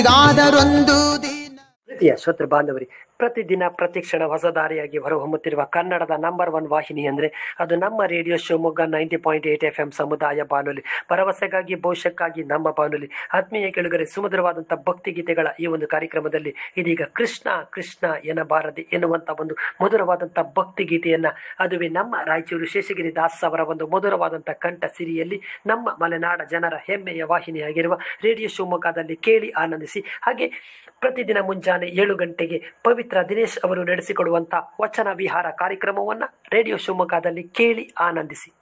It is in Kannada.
ಗಾದರೊಂದು ದಿನ ಪ್ರೀತಿಯ ಶ್ರೋತೃ ಬಾಂಧವರಿ ಪ್ರತಿದಿನ ಪ್ರತಿಕ್ಷಣ ಹೊಸ ದಾರಿಯಾಗಿ ಹೊರಹೊಮ್ಮುತ್ತಿರುವ ಕನ್ನಡದ ನಂಬರ್ ಒನ್ ವಾಹಿನಿ ಅಂದರೆ ಅದು ನಮ್ಮ radio Shivamogga ninety point eight F M ಸಮುದಾಯ ಬಾನುಲಿ ಭರವಸೆಗಾಗಿ ಭವಿಷ್ಯಕ್ಕಾಗಿ ನಮ್ಮ ಬಾನುಲಿ ಆತ್ಮೀಯ ಕೆಳಗರೆ ಸುಮಧುರವಾದಂಥ ಭಕ್ತಿಗೀತೆಗಳ ಈ ಒಂದು ಕಾರ್ಯಕ್ರಮದಲ್ಲಿ ಇದೀಗ ಕೃಷ್ಣ ಕೃಷ್ಣ ಎನ್ನಬಾರದೆ ಎನ್ನುವಂಥ ಒಂದು ಮಧುರವಾದಂಥ ಭಕ್ತಿಗೀತೆಯನ್ನು ಅದುವೇ ನಮ್ಮ ರಾಯಚೂರು ಶೇಷಗಿರಿ ದಾಸ್ ಅವರ ಒಂದು ಮಧುರವಾದಂಥ ಕಂಠ ಸಿರಿಯಲ್ಲಿ ನಮ್ಮ ಮಲೆನಾಡ ಜನರ ಹೆಮ್ಮೆಯ ವಾಹಿನಿಯಾಗಿರುವ ರೇಡಿಯೋ ಶಿವಮೊಗ್ಗದಲ್ಲಿ ಕೇಳಿ ಆನಂದಿಸಿ ಹಾಗೆ ಪ್ರತಿದಿನ ಮುಂಜಾನೆ ಏಳು ಗಂಟೆಗೆ ಪವಿತ್ರ ದಿನೇಶ್ ಅವರು ನಡೆಸಿಕೊಡುವಂಥ ವಚನ ವಿಹಾರ ಕಾರ್ಯಕ್ರಮವನ್ನು ರೇಡಿಯೋ ಶಿವಮೊಗ್ಗದಲ್ಲಿ ಕೇಳಿ ಆನಂದಿಸಿ